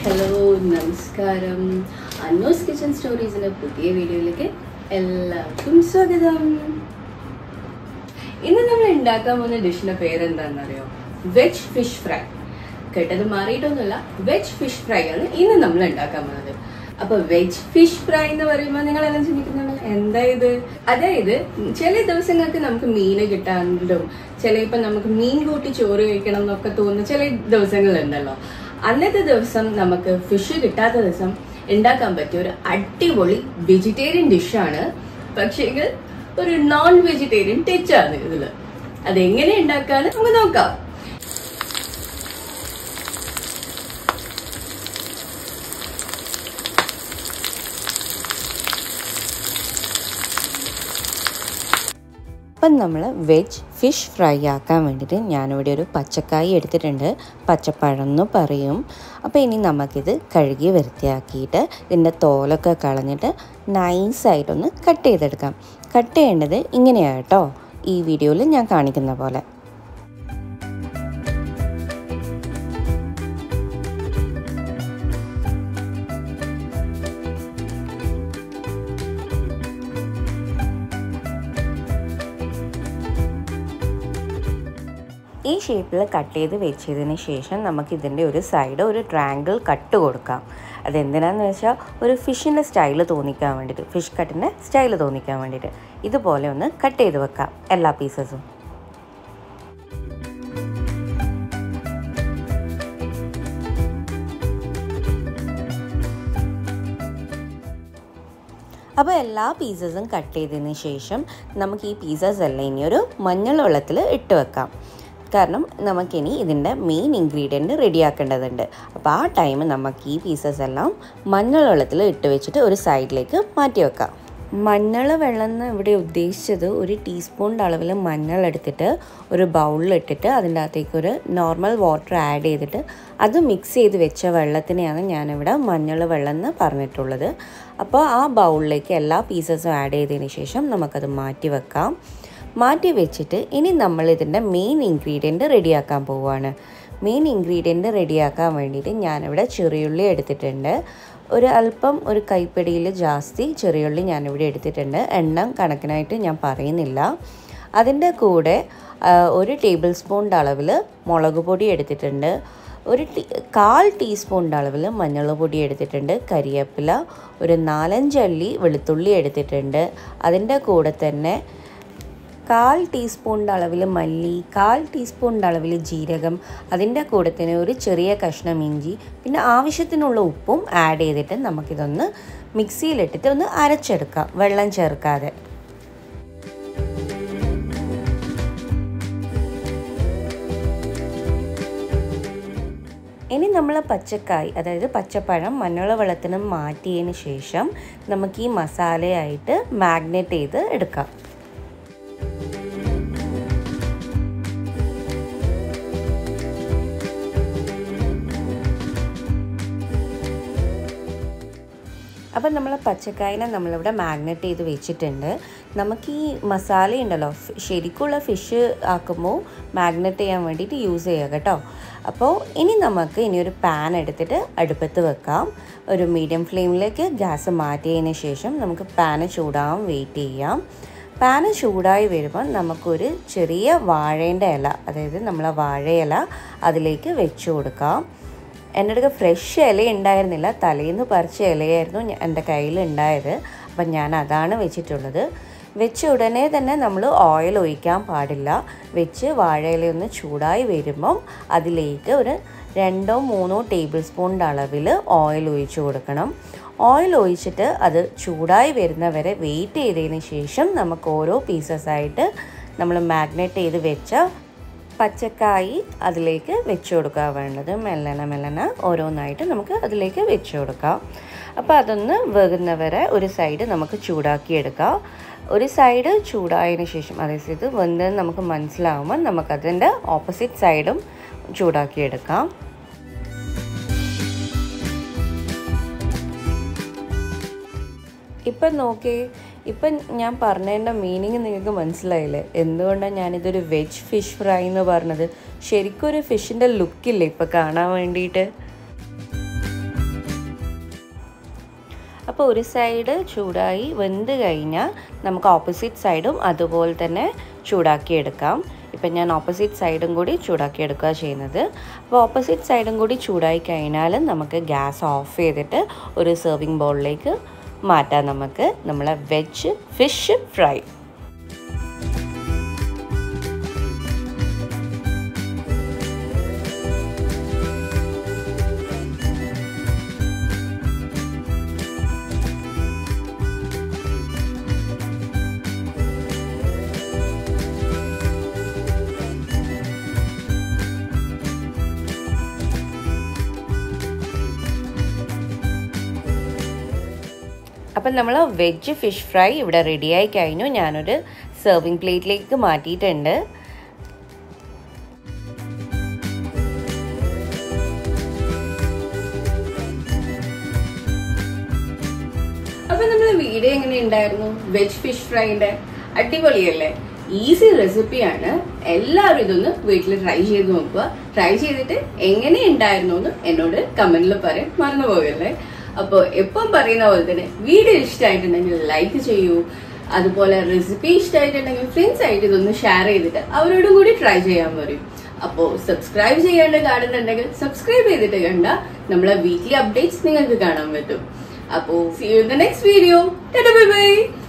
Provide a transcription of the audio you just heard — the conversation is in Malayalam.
ഹലോ നമസ്കാരം അന്നോസ് കിച്ചൺ സ്റ്റോറീസിന്റെ പുതിയ വീഡിയോയിലേക്ക് എല്ലാവർക്കും സ്വാഗതം ഇന്ന് നമ്മൾ ഉണ്ടാക്കാൻ പോകുന്ന ഡിഷിന്റെ പേരെന്താണെന്നറിയോ വെജ് ഫിഷ് ഫ്രൈ കേട്ടത് മാറിയിട്ടൊന്നുമില്ല വെജ് ഫിഷ് ഫ്രൈ ആണ് ഇന്ന് നമ്മൾ ഉണ്ടാക്കാൻ പോകുന്നത് അപ്പൊ വെജ് ഫിഷ് ഫ്രൈ എന്ന് പറയുമ്പോൾ നിങ്ങൾ എല്ലാം ചിന്തിക്കുന്നുണ്ട് എന്താ ഇത് അതായത് ചില ദിവസങ്ങൾക്ക് നമുക്ക് മീന് കിട്ടാണ്ടും ചിലപ്പോ നമുക്ക് മീൻ കൂട്ടി ചോറ് കഴിക്കണം എന്നൊക്കെ തോന്നുന്ന ചില ദിവസങ്ങളുണ്ടല്ലോ അന്നത്തെ ദിവസം നമുക്ക് ഫിഷ് കിട്ടാത്ത ദിവസം ഉണ്ടാക്കാൻ പറ്റിയ ഒരു അടിപൊളി വെജിറ്റേറിയൻ ഡിഷാണ് പക്ഷേ ഒരു നോൺ വെജിറ്റേറിയൻ ടച്ചാണ് ഇതില് അതെങ്ങനെ ഉണ്ടാക്കാന്ന് നമുക്ക് നോക്കാം അപ്പം നമ്മൾ വെജ് ഫിഷ് ഫ്രൈ ആക്കാൻ വേണ്ടിയിട്ട് ഞാനിവിടെ ഒരു പച്ചക്കായി എടുത്തിട്ടുണ്ട് പച്ചപ്പഴം എന്ന് പറയും അപ്പോൾ ഇനി നമുക്കിത് കഴുകി വൃത്തിയാക്കിയിട്ട് ഇതിൻ്റെ തോലൊക്കെ കളഞ്ഞിട്ട് നൈസായിട്ടൊന്ന് കട്ട് ചെയ്തെടുക്കാം കട്ട് ചെയ്യേണ്ടത് ഇങ്ങനെയാണ് കേട്ടോ ഈ വീഡിയോയിൽ ഞാൻ കാണിക്കുന്ന പോലെ ഈ ഷേപ്പിൽ കട്ട് ചെയ്ത് വെച്ചതിന് ശേഷം നമുക്ക് ഇതിൻ്റെ ഒരു സൈഡ് ഒരു ട്രയാങ്കിൾ കട്ട് കൊടുക്കാം അതെന്തിനാന്ന് വെച്ചാൽ ഒരു ഫിഷിൻ്റെ സ്റ്റൈൽ തോന്നിക്കാൻ വേണ്ടിയിട്ട് ഫിഷ് കട്ടിൻ്റെ സ്റ്റൈൽ തോന്നിക്കാൻ വേണ്ടിയിട്ട് ഇതുപോലെ ഒന്ന് കട്ട് ചെയ്ത് വെക്കാം എല്ലാ പീസസും അപ്പോൾ എല്ലാ പീസസും കട്ട് ചെയ്തതിന് ശേഷം നമുക്ക് ഈ പീസസ് എല്ലാം ഇനി ഒരു മഞ്ഞൾ വെള്ളത്തിൽ ഇട്ട് വെക്കാം കാരണം നമുക്കിനി ഇതിൻ്റെ മെയിൻ ഇൻഗ്രീഡിയൻറ്റ് റെഡിയാക്കേണ്ടതുണ്ട് അപ്പോൾ ആ ടൈം നമുക്ക് ഈ പീസസ് എല്ലാം മഞ്ഞൾ വെള്ളത്തിൽ ഇട്ട് വെച്ചിട്ട് ഒരു സൈഡിലേക്ക് മാറ്റി വെക്കാം മഞ്ഞൾ വെള്ളം എന്ന് ഇവിടെ ഉദ്ദേശിച്ചത് ഒരു ടീസ്പൂണിൻ്റെ അളവിൽ മഞ്ഞൾ എടുത്തിട്ട് ഒരു ബൗളിലിട്ടിട്ട് അതിൻ്റെ അകത്തേക്ക് ഒരു നോർമൽ വാട്ടർ ആഡ് ചെയ്തിട്ട് അത് മിക്സ് ചെയ്ത് വെച്ച വെള്ളത്തിനെയാണ് ഞാനിവിടെ മഞ്ഞൾ വെള്ളം എന്ന് പറഞ്ഞിട്ടുള്ളത് അപ്പോൾ ആ ബൗളിലേക്ക് എല്ലാ പീസസും ആഡ് ചെയ്തതിന് ശേഷം നമുക്കത് മാറ്റി വെക്കാം മാറ്റി വെച്ചിട്ട് ഇനി നമ്മൾ ഇതിൻ്റെ മെയിൻ ഇൻഗ്രീഡിയൻറ്റ് റെഡിയാക്കാൻ പോവുകയാണ് മെയിൻ ഇൻഗ്രീഡിയൻറ്റ് റെഡിയാക്കാൻ വേണ്ടിയിട്ട് ഞാനിവിടെ ചെറിയുള്ളി എടുത്തിട്ടുണ്ട് ഒരു അല്പം ഒരു കൈപ്പിടിയിൽ ജാസ്തി ചെറിയുള്ളി ഞാനിവിടെ എടുത്തിട്ടുണ്ട് എണ്ണം കണക്കിനായിട്ട് ഞാൻ പറയുന്നില്ല അതിൻ്റെ കൂടെ ഒരു ടേബിൾ സ്പൂണിൻ്റെ അളവിൽ മുളക് പൊടി എടുത്തിട്ടുണ്ട് ഒരു ടീ കാൽ ടീസ്പൂണിൻ്റെ അളവിൽ മഞ്ഞൾ പൊടി എടുത്തിട്ടുണ്ട് കരിവേപ്പില ഒരു നാലഞ്ചല്ലി വെളുത്തുള്ളി എടുത്തിട്ടുണ്ട് അതിൻ്റെ കൂടെ തന്നെ കാൽ ടീസ്പൂണിൻ്റെ അളവിൽ മല്ലി കാൽ ടീസ്പൂണിൻ്റെ അളവിൽ ജീരകം അതിൻ്റെ കൂടെ തന്നെ ഒരു ചെറിയ കഷ്ണം ഇഞ്ചി പിന്നെ ആവശ്യത്തിനുള്ള ഉപ്പും ആഡ് ചെയ്തിട്ട് നമുക്കിതൊന്ന് മിക്സിയിലിട്ടിട്ട് ഒന്ന് അരച്ചെടുക്കാം വെള്ളം ചേർക്കാതെ ഇനി നമ്മൾ പച്ചക്കായ് അതായത് പച്ചപ്പഴം മഞ്ഞൾ വെള്ളത്തിന് മാറ്റിയതിന് ശേഷം നമുക്ക് ഈ മസാലയായിട്ട് മാഗ്നേറ്റ് ചെയ്ത് എടുക്കാം അപ്പം നമ്മൾ പച്ചക്കായനെ നമ്മളിവിടെ മാഗ്നറ്റ് ചെയ്ത് വെച്ചിട്ടുണ്ട് നമുക്ക് ഈ മസാല ഉണ്ടല്ലോ ശരിക്കുള്ള ഫിഷ് ആക്കുമ്പോൾ മാഗ്നറ്റ് ചെയ്യാൻ വേണ്ടിയിട്ട് യൂസ് ചെയ്യുക കേട്ടോ അപ്പോൾ ഇനി നമുക്ക് ഇനി ഒരു പാൻ എടുത്തിട്ട് അടുപ്പത്ത് വെക്കാം ഒരു മീഡിയം ഫ്ലെയിമിലേക്ക് ഗ്യാസ് മാറ്റിയതിന് ശേഷം നമുക്ക് പാന് ചൂടാകാൻ വെയിറ്റ് ചെയ്യാം പാന് ചൂടായി വരുമ്പോൾ നമുക്കൊരു ചെറിയ വാഴേൻ്റെ ഇല അതായത് നമ്മളെ വാഴയില അതിലേക്ക് വെച്ച് കൊടുക്കാം എൻ്റെ അടുത്ത് ഫ്രഷ് ഇല ഉണ്ടായിരുന്നില്ല തലേന്ന് പറിച്ച ഇലയായിരുന്നു എൻ്റെ കയ്യിൽ ഉണ്ടായത് അപ്പം ഞാൻ അതാണ് വെച്ചിട്ടുള്ളത് വെച്ച ഉടനെ തന്നെ നമ്മൾ ഓയിൽ ഒഴിക്കാൻ പാടില്ല വെച്ച് വാഴയിലയൊന്ന് ചൂടായി വരുമ്പം അതിലേക്ക് ഒരു രണ്ടോ മൂന്നോ ടേബിൾ സ്പൂണിൻ്റെ അളവിൽ ഓയിൽ ഒഴിച്ചു കൊടുക്കണം ഓയിൽ ഒഴിച്ചിട്ട് അത് ചൂടായി വരുന്നവരെ വെയിറ്റ് ചെയ്തതിന് ശേഷം നമുക്ക് ഓരോ പീസസ് ആയിട്ട് നമ്മൾ മാഗ്നേറ്റ് ചെയ്ത് വെച്ച പച്ചക്കായി അതിലേക്ക് വെച്ച് കൊടുക്കുക വേണ്ടത് മെല്ലന മെല്ലന ഓരോന്നായിട്ട് നമുക്ക് അതിലേക്ക് വെച്ച് കൊടുക്കാം അപ്പോൾ അതൊന്ന് വേകുന്നവരെ ഒരു സൈഡ് നമുക്ക് ചൂടാക്കിയെടുക്കാം ഒരു സൈഡ് ചൂടായതിന് ശേഷം അതായത് ഇത് വെന്തത് നമുക്ക് മനസ്സിലാവുമ്പോൾ നമുക്കതിൻ്റെ ഓപ്പോസിറ്റ് സൈഡും ചൂടാക്കിയെടുക്കാം ഇപ്പം നോക്കി ഇപ്പം ഞാൻ പറഞ്ഞതിൻ്റെ മീനിങ് നിങ്ങൾക്ക് മനസ്സിലായില്ലേ എന്തുകൊണ്ടാണ് ഞാനിതൊരു വെജ് ഫിഷ് ഫ്രൈ എന്ന് പറഞ്ഞത് ശരിക്കും ഒരു ഫിഷിൻ്റെ ലുക്കില്ലേ ഇപ്പം കാണാൻ വേണ്ടിയിട്ട് അപ്പോൾ ഒരു സൈഡ് ചൂടായി വെന്ത് കഴിഞ്ഞാൽ നമുക്ക് ഓപ്പോസിറ്റ് സൈഡും അതുപോലെ തന്നെ ചൂടാക്കിയെടുക്കാം ഇപ്പം ഞാൻ ഓപ്പോസിറ്റ് സൈഡും കൂടി ചൂടാക്കിയെടുക്കുക ചെയ്യുന്നത് അപ്പോൾ ഓപ്പോസിറ്റ് സൈഡും കൂടി ചൂടായി കഴിഞ്ഞാൽ നമുക്ക് ഗ്യാസ് ഓഫ് ചെയ്തിട്ട് ഒരു സെർവിങ് ബൗളിലേക്ക് മാറ്റാം നമുക്ക് നമ്മളെ വെജ് ഫിഷ് ഫ്രൈ അപ്പം നമ്മൾ വെജ് ഫിഷ് ഫ്രൈ ഇവിടെ റെഡിയായി കഴിഞ്ഞു ഞാനൊരു സെർവിങ് പ്ലേറ്റിലേക്ക് മാറ്റിയിട്ടുണ്ട് അപ്പൊ നമ്മുടെ വീഡിയോ എങ്ങനെ ഉണ്ടായിരുന്നു വെജ് ഫിഷ് ഫ്രൈന്റെ അടിപൊളിയല്ലേ ഈസി റെസിപ്പിയാണ് എല്ലാവരും ഇതൊന്ന് വീട്ടിൽ ട്രൈ ചെയ്ത് നോക്കുക ട്രൈ ചെയ്തിട്ട് എങ്ങനെ ഉണ്ടായിരുന്നു എന്ന് എന്നോട് കമന്റിൽ പറയാൻ മറന്നു പോകല്ലേ അപ്പോൾ എപ്പം പറയുന്ന പോലെ തന്നെ വീഡിയോ ഇഷ്ടമായിട്ടുണ്ടെങ്കിൽ ലൈക്ക് ചെയ്യൂ അതുപോലെ റെസിപ്പി ഇഷ്ടമായിട്ടുണ്ടെങ്കിൽ ഫ്രണ്ട്സ് ആയിട്ട് ഇതൊന്ന് ഷെയർ ചെയ്തിട്ട് അവരോടും കൂടി ട്രൈ ചെയ്യാൻ പറയും അപ്പോ സബ്സ്ക്രൈബ് ചെയ്യാണ്ട് കാണുന്നുണ്ടെങ്കിൽ സബ്സ്ക്രൈബ് ചെയ്തിട്ട് കണ്ട നമ്മളെ വീക്ക്ലി അപ്ഡേറ്റ്സ് നിങ്ങൾക്ക് കാണാൻ പറ്റും അപ്പോ see you in the next video bye by